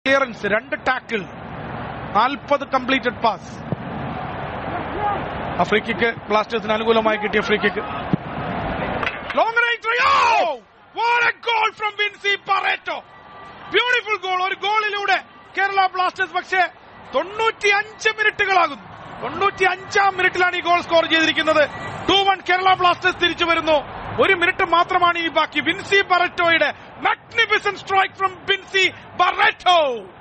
clearance രണ്ട് tackle നാൽപ്പത് completed pass ആ ഫ്രീ കിക്ക് ബ്ലാസ്റ്റേഴ്സിന് അനുകൂലമായി കിട്ടിയ free kick long range goal from Vincy Barreto beautiful goal ഒരു ഗോളിലൂടെ കേരള ബ്ലാസ്റ്റേഴ്സ് പക്ഷേ തൊണ്ണൂറ്റി അഞ്ച് മിനിറ്റുകളാകുന്നു തൊണ്ണൂറ്റി അഞ്ചാം മിനിറ്റിലാണ് ഈ ഗോൾ സ്കോർ ചെയ്തിരിക്കുന്നത് ടു വൺ കേരള ബ്ലാസ്റ്റേഴ്സ് തിരിച്ചു വരുന്നു ഒരു മിനിറ്റ് മാത്രമാണ് ഈ ബാക്കി വിൻസി ബററ്റോയുടെ മാഗ്നിഫിസന്റ് സ്ട്രൈക്ക് ഫ്രം വിൻസി ബററ്റോ